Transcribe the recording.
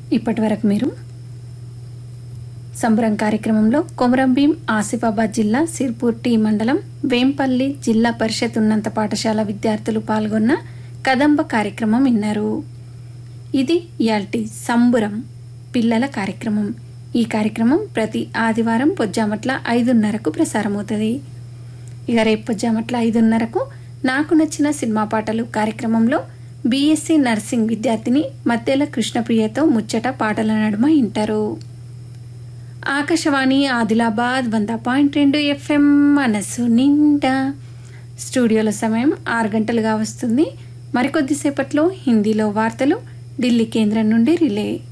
ఇప్పటి వరకు మీరు సంబరం కార్యక్రమంలో కొమరంభీం ఆసిఫాబాద్ జిల్లా సిర్పూర్ టీ మండలం వేంపల్లి జిల్లా పరిషత్ ఉన్నంత పాఠశాల విద్యార్థులు పాల్గొన్న కదంబ కార్యక్రమం విన్నారు ఇది ఇయాల్టి సంబురం పిల్లల కార్యక్రమం ఈ కార్యక్రమం ప్రతి ఆదివారం పొజ్జామట్ల ఐదున్నరకు ప్రసారమవుతుంది ఇక రేపు పొజ్జామట్ల ఐదున్నరకు నాకు నచ్చిన సినిమా పాటలు కార్యక్రమంలో బీఎస్సీ నర్సింగ్ విద్యార్థిని మద్దెల కృష్ణప్రియతో ముచ్చట పాటల నడుమ వింటారు ఆకాశవాణి ఆదిలాబాద్ వంద పాయింట్ రెండు ఎఫ్ఎం మనసు నిండా స్టూడియోలో సమయం ఆరు గంటలుగా వస్తుంది మరికొద్దిసేపట్లో హిందీలో వార్తలు ఢిల్లీ కేంద్రం నుండి రిలే